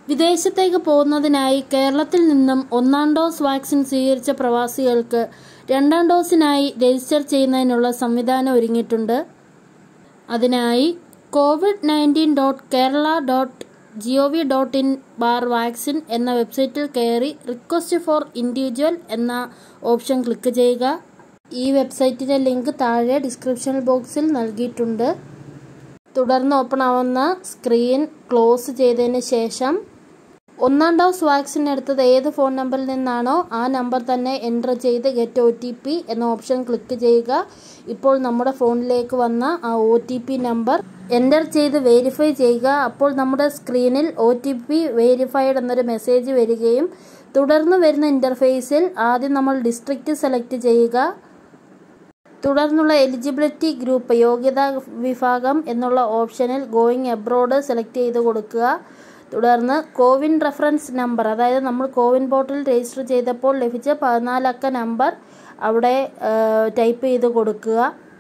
വിദേശത്തേക്ക് പോകുന്നതിനായി കേരളത്തിൽ നിന്നും ഒന്നാം ഡോസ് വാക്സിൻ സ്വീകരിച്ച പ്രവാസികൾക്ക് രണ്ടാം ഡോസിനായി രജിസ്റ്റർ ചെയ്യുന്നതിനുള്ള സംവിധാനം ഒരുങ്ങിയിട്ടുണ്ട് അതിനായി COVID nineteen dot Kerala dot G O V dot in bar vaccine എന്ന വെബ്സൈറ്റിൽ കയറി റിക്വസ്റ്റ് ഫോർ ഇൻഡിവിജ്വൽ എന്ന ഓപ്ഷൻ ക്ലിക്ക് ചെയ്യുക ഈ വെബ്സൈറ്റിന്റെ ലിങ്ക് താഴെ ഡിസ്ക്രിപ്ഷൻ ബോക്സിൽ നൽകിയിട്ടുണ്ട് തുടർന്ന് ഓപ്പൺ ആവുന്ന സ്ക്രീൻ ക്ലോസ് ചെയ്തതിന് ശേഷം ഒന്നാം ഡോസ് വാക്സിൻ എടുത്തത് ഏത് ഫോൺ നമ്പറിൽ നിന്നാണോ ആ നമ്പർ തന്നെ എൻ്റർ ചെയ്ത് ഗെറ്റ് ഒ ടി പി എന്ന ഓപ്ഷൻ ക്ലിക്ക് ചെയ്യുക ഇപ്പോൾ നമ്മുടെ ഫോണിലേക്ക് വന്ന ആ O T P number enter ചെയ്ത് വെരിഫൈ ചെയ്യുക അപ്പോൾ നമ്മുടെ സ്ക്രീനിൽ ഒ ടി പി വെരിഫൈഡ് എന്നൊരു മെസ്സേജ് വരികയും തുടർന്ന് വരുന്ന ഇൻ്റർഫേസിൽ ആദ്യം നമ്മൾ ഡിസ്ട്രിക്റ്റ് സെലക്ട് ചെയ്യുക തുടർന്നുള്ള എലിജിബിലിറ്റി ഗ്രൂപ്പ് യോഗ്യതാ വിഭാഗം എന്നുള്ള ഓപ്ഷനിൽ ഗോയിങ് എബ്രോഡ് സെലക്ട് ചെയ്ത് കൊടുക്കുക തുടർന്ന് കോവിൻ റെഫറൻസ് നമ്പർ അതായത് നമ്മൾ കോവിൻ പോർട്ടലിൽ രജിസ്റ്റർ ചെയ്തപ്പോൾ ലഭിച്ച പതിനാലക്ക നമ്പർ അവിടെ ടൈപ്പ് ചെയ്ത് കൊടുക്കുക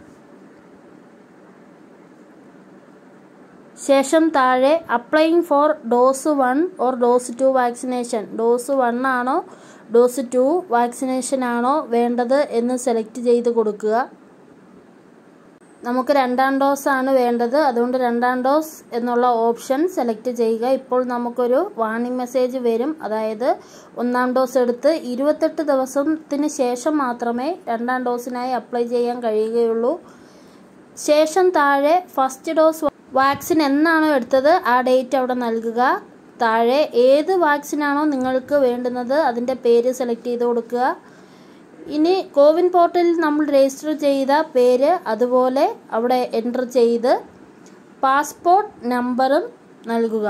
ശേഷം താഴെ applying for dose one or dose two vaccination dose one ആണോ ഡോസ് ടു വാക്സിനേഷൻ ആണോ വേണ്ടത് എന്ന് സെലക്ട് ചെയ്ത് കൊടുക്കുക നമുക്ക് രണ്ടാം ഡോസ് ആണ് വേണ്ടത് അതുകൊണ്ട് രണ്ടാം ഡോസ് എന്നുള്ള ഓപ്ഷൻ സെലക്ട് ചെയ്യുക ഇപ്പോൾ നമുക്കൊരു വാർണിംഗ് മെസ്സേജ് വരും അതായത് ഒന്നാം ഡോസ് എടുത്ത് ഇരുപത്തെട്ട് ദിവസത്തിന് ശേഷം മാത്രമേ രണ്ടാം ഡോസിനായി അപ്ലൈ ചെയ്യാൻ കഴിയുകയുള്ളൂ ശേഷം താഴെ ഫസ്റ്റ് ഡോസ് വാക്സിൻ എന്നാണോ എടുത്തത് ആ ഡേറ്റ് അവിടെ നൽകുക താഴെ ഏത് വാക്സിനാണോ നിങ്ങൾക്ക് വേണ്ടുന്നത് അതിൻ്റെ പേര് സെലക്ട് ചെയ്ത് കൊടുക്കുക ഇനി കോവിൻ പോർട്ടലിൽ നമ്മൾ രജിസ്റ്റർ ചെയ്ത പേര് അതുപോലെ അവിടെ എൻ്റർ ചെയ്ത് പാസ്പോർട്ട് നമ്പറും നൽകുക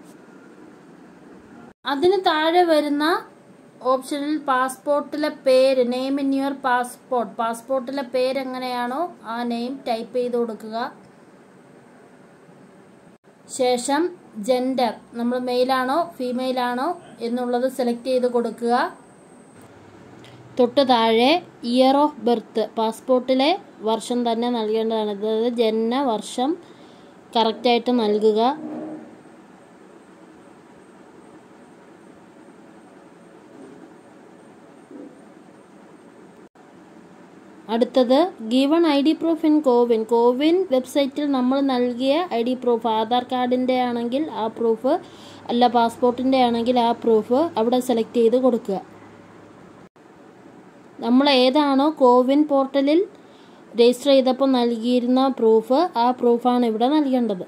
അതിന് താഴെ വരുന്ന ഓപ്ഷനിൽ പാസ്പോർട്ടിലെ പേര് നെയിം ഇൻ യുവർ പാസ്പോർട്ട് പാസ്പോർട്ടിലെ പേര് എങ്ങനെയാണോ ആ നെയിം ടൈപ്പ് ചെയ്ത് കൊടുക്കുക ശേഷം ജെൻഡർ നമ്മൾ മെയിലാണോ ഫീമെയിൽ ആണോ എന്നുള്ളത് സെലക്ട് ചെയ്ത് കൊടുക്കുക തൊട്ട് താഴെ ഇയർ ഓഫ് ബർത്ത് പാസ്പോർട്ടിലെ വർഷം തന്നെ നൽകേണ്ടതാണ് അതായത് ജനന വർഷം കറക്റ്റായിട്ട് നൽകുക അടുത്തത് given I D proof in CoWIN CoWIN വെബ്സൈറ്റിൽ നമ്മൾ നൽകിയ ഐ ഡി പ്രൂഫ് ആധാർ കാർഡിൻ്റെ ആണെങ്കിൽ ആ പ്രൂഫ് അല്ല പാസ്പോർട്ടിൻ്റെ ആണെങ്കിൽ ആ പ്രൂഫ് അവിടെ സെലക്ട് ചെയ്ത് കൊടുക്കുക നമ്മൾ ഏതാണോ കോവിൻ പോർട്ടലിൽ രജിസ്റ്റർ ചെയ്തപ്പോൾ നൽകിയിരുന്ന പ്രൂഫ് ആ പ്രൂഫാണ് ഇവിടെ നൽകേണ്ടത്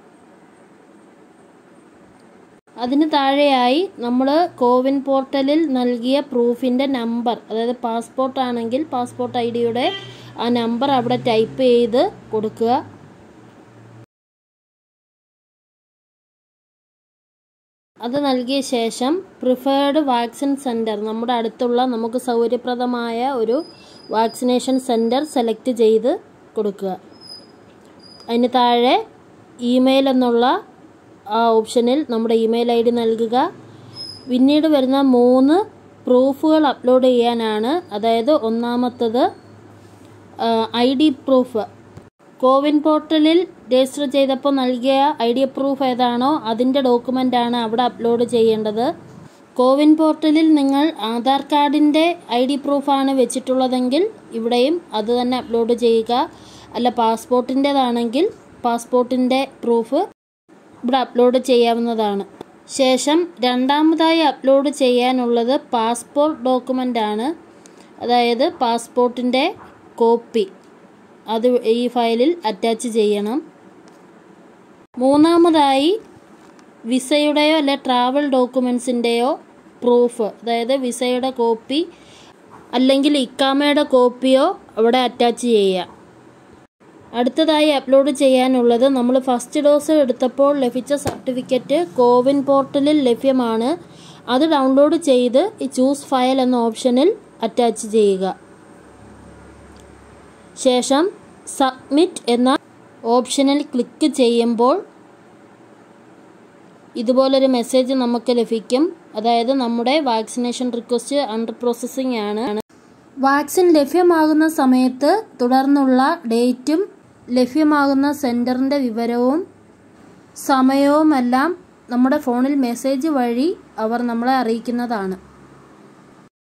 അതിന് താഴെയായി നമ്മൾ കോവിൻ പോർട്ടലിൽ നൽകിയ പ്രൂഫിൻ്റെ നമ്പർ അതായത് പാസ്പോർട്ട് ആണെങ്കിൽ പാസ്പോർട്ട് ഐ ഡിയുടെ ആ നമ്പർ അവിടെ ടൈപ്പ് ചെയ്ത് കൊടുക്കുക അത് നൽകിയ ശേഷം പ്രിഫേർഡ് വാക്സിൻ സെൻറ്റർ നമ്മുടെ അടുത്തുള്ള നമുക്ക് സൗകര്യപ്രദമായ ഒരു വാക്സിനേഷൻ സെൻറ്റർ സെലക്ട് ചെയ്ത് കൊടുക്കുക അതിന് താഴെ ഇമെയിൽ എന്നുള്ള ആ ഓപ്ഷനിൽ നമ്മുടെ ഇമെയിൽ ഐ ഡി നൽകുക പിന്നീട് വരുന്ന മൂന്ന് പ്രൂഫുകൾ അപ്ലോഡ് ചെയ്യാനാണ് അതായത് ഒന്നാമത്തത് ഐ ഡി പ്രൂഫ് കോവിൻ പോർട്ടലിൽ രജിസ്റ്റർ ചെയ്തപ്പോൾ നൽകിയ ഐ ഡി പ്രൂഫ് ഏതാണോ അതിൻ്റെ ഡോക്യുമെൻ്റാണ് അവിടെ അപ്ലോഡ് ചെയ്യേണ്ടത് കോവിൻ പോർട്ടലിൽ നിങ്ങൾ ആധാർ കാർഡിൻ്റെ ഐ ഡി പ്രൂഫാണ് വെച്ചിട്ടുള്ളതെങ്കിൽ ഇവിടെയും അത് തന്നെ അപ്ലോഡ് ചെയ്യുക അല്ല പാസ്പോർട്ടിൻ്റേതാണെങ്കിൽ പാസ്പോർട്ടിൻ്റെ പ്രൂഫ് ഇവിടെ അപ്ലോഡ് ചെയ്യാവുന്നതാണ് ശേഷം രണ്ടാമതായി അപ്ലോഡ് ചെയ്യാനുള്ളത് പാസ്പോർട്ട് ഡോക്യുമെൻ്റ് ആണ് അതായത് പാസ്പോർട്ടിൻ്റെ കോപ്പി അത് ഈ ഫയലിൽ അറ്റാച്ച് ചെയ്യണം മൂന്നാമതായി വിസയുടെയോ അല്ലെ ട്രാവൽ ഡോക്യുമെൻസിൻ്റെയോ പ്രൂഫ് അതായത് വിസയുടെ കോപ്പി അല്ലെങ്കിൽ ഇക്കാമയുടെ കോപ്പിയോ അവിടെ അറ്റാച്ച് ചെയ്യുക അടുത്തതായി അപ്ലോഡ് ചെയ്യാനുള്ളത് നമ്മൾ ഫസ്റ്റ് ഡോസ് എടുത്തപ്പോൾ ലഭിച്ച സർട്ടിഫിക്കറ്റ് കോവിൻ പോർട്ടലിൽ ലഭ്യമാണ് അത് ഡൗൺലോഡ് ചെയ്ത് ഈ ചൂസ് ഫയൽ എന്ന ഓപ്ഷനിൽ അറ്റാച്ച് ചെയ്യുക ശേഷം സബ്മിറ്റ് എന്ന ഓപ്ഷനിൽ ക്ലിക്ക് ചെയ്യുമ്പോൾ ഇതുപോലൊരു മെസ്സേജ് നമുക്ക് ലഭിക്കും അതായത് നമ്മുടെ വാക്സിനേഷൻ റിക്വസ്റ്റ് അണ്ടർ പ്രോസസ്സിംഗ് ആണ് വാക്സിൻ ലഭ്യമാകുന്ന സമയത്ത് തുടർന്നുള്ള ഡേറ്റും ലഭ്യമാകുന്ന സെൻറ്ററിൻ്റെ വിവരവും സമയവുമെല്ലാം നമ്മുടെ ഫോണിൽ മെസ്സേജ് വഴി അവർ നമ്മളെ അറിയിക്കുന്നതാണ്